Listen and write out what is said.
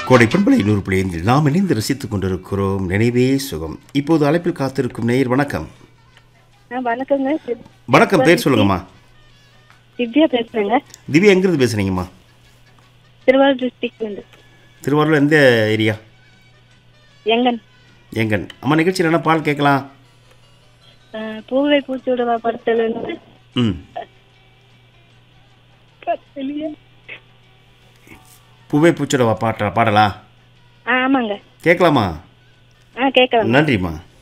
கோடை பண்பலை நூறு புள்ளி ஐந்தில் நாம் இணைந்து ரசித்துக் கொண்டிருக்கிறோம் நினைவே சுகம் இப்போது அழைப்பில் காத்திருக்கும் நேயர் வணக்கம் ஆ வணக்கங்க சி- வணக்கம் பேர் சொல்லுங்கம்மா திவ்யா பேசுறேங்க திவ்யா எங்கிருந்து பேசுறீங்கம்மா திருவாரூர் டிஸ்ட்ரிக்ட்ல இருந்து திருவாரூர் எந்த ஏரியா எங்கன் எங்கன் அம்மா நிகழ்ச்சியில் என்ன பால் கேட்கலாம் ஆ, பூவை பூச்சூடவா படத்துல இருந்து ம் பூவே பூச்சோட பாட்டா பாடலாம் ஆ ஆமாங்க கேட்கலாமா ஆ கேட்கலாம் நன்றிம்மா